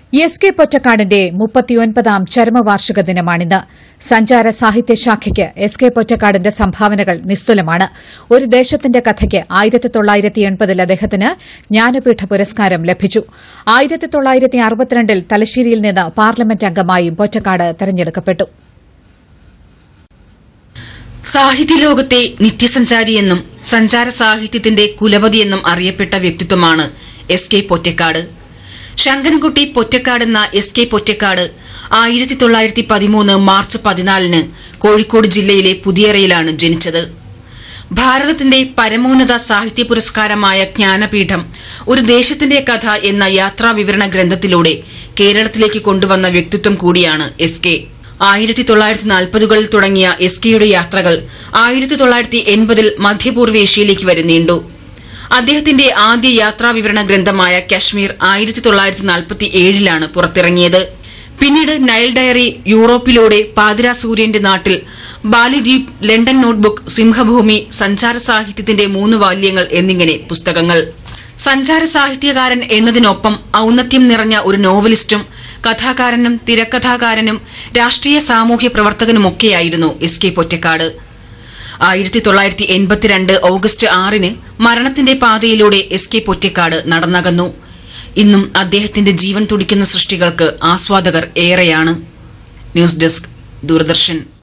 S K പൊറ്റക്കാടിന്റെ മുപ്പത്തിയൊൻപതാം ചരമവാർഷിക ദിനമാണിന്ന് സഞ്ചാര സാഹിത്യ ശാഖയ്ക്ക് S K പൊറ്റക്കാടിന്റെ സംഭാവനകൾ നിസ്തുലമാണ് ഒരു ദേശത്തിന്റെ കഥയ്ക്ക് ആയിരത്തി തൊള്ളായിരത്തി എൺപതിൽ അദ്ദേഹത്തിന് ജ്ഞാനപീഠ പുരസ്കാരം ലഭിച്ചു ആയിരത്തി തൊള്ളായിരത്തി അറുപത്തിരണ്ടിൽ തലശ്ശേരിയിൽ നിന്ന് പാർലമെന്റ് അംഗമായും പൊറ്റക്കാട് തെരഞ്ഞെടുക്കപ്പെട്ടു സാഹിത്യലോകത്തെ നിത്യസഞ്ചാരിയെന്നും സഞ്ചാര സാഹിത്യത്തിന്റെ കുലപതിയെന്നും അറിയപ്പെട്ട വ്യക്തിത്വമാണ് എസ് കെ പൊറ്റക്കാട് ശങ്കരൻകുട്ടി പൊറ്റക്കാട് എന്ന എസ് കെ പൊറ്റക്കാട് ആയിരത്തി തൊള്ളായിരത്തി പതിമൂന്ന് മാർച്ച് പതിനാലിന് കോഴിക്കോട് ജില്ലയിലെ പുതിയറയിലാണ് ജനിച്ചത് ഭാരതത്തിന്റെ പരമോന്നത സാഹിത്യ പുരസ്കാരമായ ജ്ഞാനപീഠം ഒരു ദേശത്തിന്റെ കഥ എന്ന യാത്രാ വിവരണ ഗ്രന്ഥത്തിലൂടെ കേരളത്തിലേക്ക് കൊണ്ടുവന്ന വ്യക്തിത്വം കൂടിയാണ് എസ് കെ ആയിരത്തി തൊള്ളായിരത്തി നാൽപ്പതുകളിൽ തുടങ്ങിയ എസ് കെയുടെ യാത്രകൾ ആയിരത്തി തൊള്ളായിരത്തി എൺപതിൽ മധ്യപൂർവേഷ്യയിലേക്ക് വരെ നീണ്ടു അദ്ദേഹത്തിന്റെ ആദ്യ യാത്രാ വിവരണ ഗ്രന്ഥമായ കശ്മീർ ആയിരത്തി തൊള്ളായിരത്തി നാൽപ്പത്തി ഏഴിലാണ് പുറത്തിറങ്ങിയത് പിന്നീട് നൈൽ ഡയറി യൂറോപ്പിലൂടെ പാതിരാ സൂര്യന്റെ നാട്ടിൽ ബാലിദ്വീപ് ലണ്ടൻ നോട്ട്ബുക്ക് സിംഹഭൂമി സഞ്ചാര സാഹിത്യത്തിന്റെ മൂന്ന് വാല്യങ്ങൾ എന്നിങ്ങനെ പുസ്തകങ്ങൾ സഞ്ചാര സാഹിത്യകാരൻ എന്നതിനൊപ്പം ഔന്നത്യം നിറഞ്ഞ ഒരു നോവലിസ്റ്റും കഥാകാരനും തിരക്കഥാകാരനും രാഷ്ട്രീയ സാമൂഹ്യ പ്രവർത്തകനുമൊക്കെയായിരുന്നു എസ് കെ പൊറ്റക്കാട് ആയിരത്തി തൊള്ളായിരത്തി എൺപത്തിരണ്ട് ഓഗസ്റ്റ് ആറിന് മരണത്തിന്റെ പാതയിലൂടെ എസ് കെ പൊറ്റക്കാട് നടന്നകന്നു ഇന്നും അദ്ദേഹത്തിന്റെ ജീവൻ തുടിക്കുന്ന സൃഷ്ടികൾക്ക് ആസ്വാദകർ ഏറെയാണ് ന്യൂസ് ഡെസ്ക് ദൂരദർശൻ